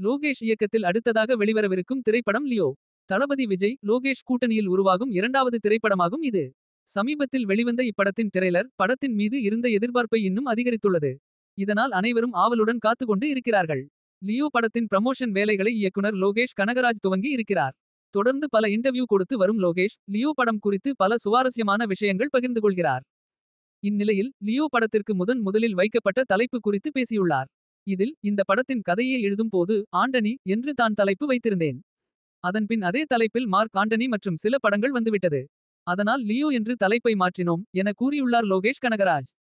லோகேஷ் இயக்கத்தில் அடுத்ததாக வெளிவரவிருக்கும் திரைப்படம் லியோ. தளபதி விஜய் லோகேஷ் கூட்டணியில் உருவாகும் இரண்டாவது திரைப்படமாகும் இது. சமீபத்தில் வெளிவந்த இப்படத்தின் திரைலர் படத்தின் மீது இருந்த எதிர்பார்ப்பை இன்னும் அதிகரித்துள்ளது. இதனால் அனைவரும் ஆவலுடன் காத்துக்கொண்டு இருக்கிறார்கள். லியோ படத்தின் ப்ரமோஷன் வேலைகளை இயக்குனர் லோகேஷ் கனகராஜ் துவங்கி இருக்கிறார். தொடர்ந்து பல இன்டர்வியூ கொடுத்து வரும் லோகேஷ் லியோ படம் குறித்து பல சுவாரஸ்யமான விஷயங்கள் பகிர்ந்து கொள்கிறார். இந்நிலையில் லியோ படத்திற்கு முதன் முதலில் வைக்கப்பட்ட தலைப்பு குறித்து பேசியுள்ளார். இதில் இந்த படத்தின் கதையை எழுதும் போது ஆண்டனி என்று தான் தலைப்பு வைத்திருந்தேன். அதன்பின் அதே தலைப்பில் மார்க் ஆண்டனி மற்றும் சில படங்கள் வந்துவிட்டது. அதனால் லியோ என்று தலைப்பை மாற்றினோம் என கூறியுள்ளார் லோகேஷ் கனகராஜ்.